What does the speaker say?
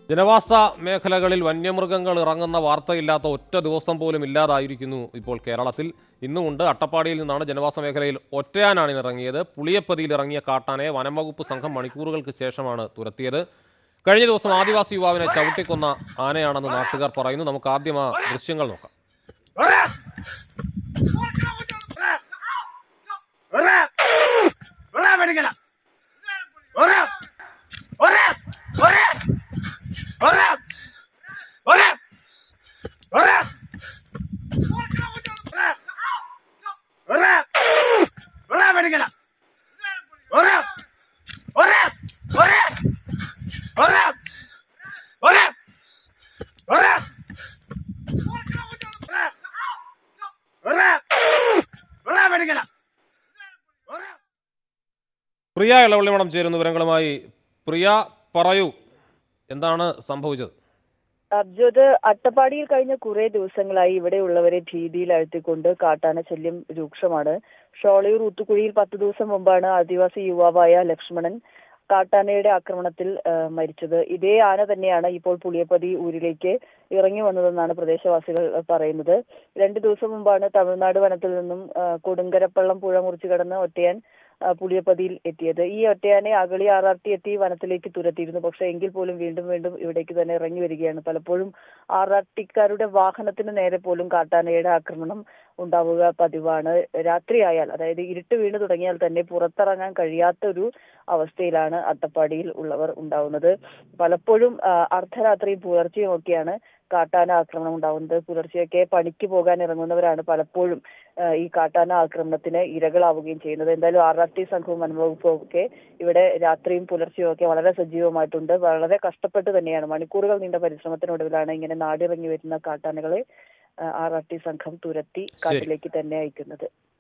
ജനവാസ മേഖലകളിൽ വന്യമൃഗങ്ങൾ ഇറങ്ങുന്ന വാർത്തയില്ലാത്ത ഒറ്റ ദിവസം പോലും ഇല്ലാതായിരിക്കുന്നു ഇപ്പോൾ കേരളത്തിൽ ഇന്നുമുണ്ട് അട്ടപ്പാടിയിൽ നിന്നാണ് ജനവാസ മേഖലയിൽ ഒറ്റയാനാണ് ഇറങ്ങിയത് പുളിയപ്പതിയിൽ ഇറങ്ങിയ കാട്ടാനയെ വനംവകുപ്പ് സംഘം മണിക്കൂറുകൾക്ക് ശേഷമാണ് തുരത്തിയത് കഴിഞ്ഞ ദിവസം ആദിവാസി യുവാവിനെ ചവിട്ടിക്കൊന്ന ആനയാണെന്ന് നാട്ടുകാർ പറയുന്നു നമുക്ക് ആദ്യം ആ ദൃശ്യങ്ങൾ നോക്കാം പ്രിയ ഇളവള്ളിമണം ചേരുന്ന വിവരങ്ങളുമായി പ്രിയ പറയൂ എന്താണ് സംഭവിച്ചത് അബ്ജോദ് അട്ടപ്പാടിയിൽ കഴിഞ്ഞ കുറെ ദിവസങ്ങളായി ഇവിടെയുള്ളവരെ ഭീതിയിൽ അഴ്ത്തിക്കൊണ്ട് കാട്ടാന ശല്യം രൂക്ഷമാണ് ഷോളയൂർ ഊത്തുകുഴിയിൽ പത്ത് ദിവസം മുമ്പാണ് ആദിവാസി യുവാവായ ലക്ഷ്മണൻ കാട്ടാനയുടെ ആക്രമണത്തിൽ ആ, മരിച്ചത് ഇതേ ആന തന്നെയാണ് ഇപ്പോൾ പുളിയപ്പതി ഊരിലേക്ക് ഇറങ്ങി വന്നതെന്നാണ് പ്രദേശവാസികൾ പറയുന്നത് രണ്ടു ദിവസം മുമ്പാണ് തമിഴ്നാട് വനത്തിൽ നിന്നും ആ, കൊടുങ്കരപ്പള്ളം പുഴ മുറിച്ചു കടന്ന് ഒറ്റയാൻ ആ, പുളിയപ്പതിയിൽ എത്തിയത് ഈ ഒറ്റയാനെ അഗളി ആറാർട്ടി എത്തി വനത്തിലേക്ക് തുരത്തിയിരുന്നു പക്ഷെ എങ്കിൽ പോലും വീണ്ടും വീണ്ടും ഇവിടേക്ക് തന്നെ ഇറങ്ങി വരികയാണ് പലപ്പോഴും ആറാട്ടിക്കാരുടെ വാഹനത്തിന് നേരെ പോലും കാട്ടാനയുടെ ആക്രമണം ഉണ്ടാവുക പതിവാണ് രാത്രിയായാൽ അതായത് ഇരുട്ട് വീണ് തുടങ്ങിയാൽ തന്നെ പുറത്തിറങ്ങാൻ കഴിയാത്ത ഒരു അവസ്ഥയിലാണ് അട്ടപ്പാടിയിൽ ഉള്ളവർ ഉണ്ടാവുന്നത് പലപ്പോഴും ആ, അർദ്ധരാത്രിയും പുലർച്ചെയും ഒക്കെയാണ് കാട്ടാന ആക്രമണം ഉണ്ടാവുന്നത് പുലർച്ചെയൊക്കെ പണിക്ക് പോകാൻ ഇറങ്ങുന്നവരാണ് പലപ്പോഴും ആ, ഈ കാട്ടാന ആക്രമണത്തിന് ഇരകളാവുകയും ചെയ്യുന്നത് എന്തായാലും ആർ ആർ ടി സംഘവും വനംവകുപ്പും ഒക്കെ ഇവിടെ രാത്രിയും പുലർച്ചെയും ഒക്കെ വളരെ സജീവമായിട്ടുണ്ട് വളരെ കഷ്ടപ്പെട്ട് തന്നെയാണ് മണിക്കൂറുകൾ നീണ്ട പരിശ്രമത്തിനൊടുവിലാണ് ഇങ്ങനെ നാടിറങ്ങി വരുന്ന കാട്ടാനകളെ ആർ ആർ ടി സംഘം തുരത്തി കാട്ടിലേക്ക് തന്നെ അയക്കുന്നത്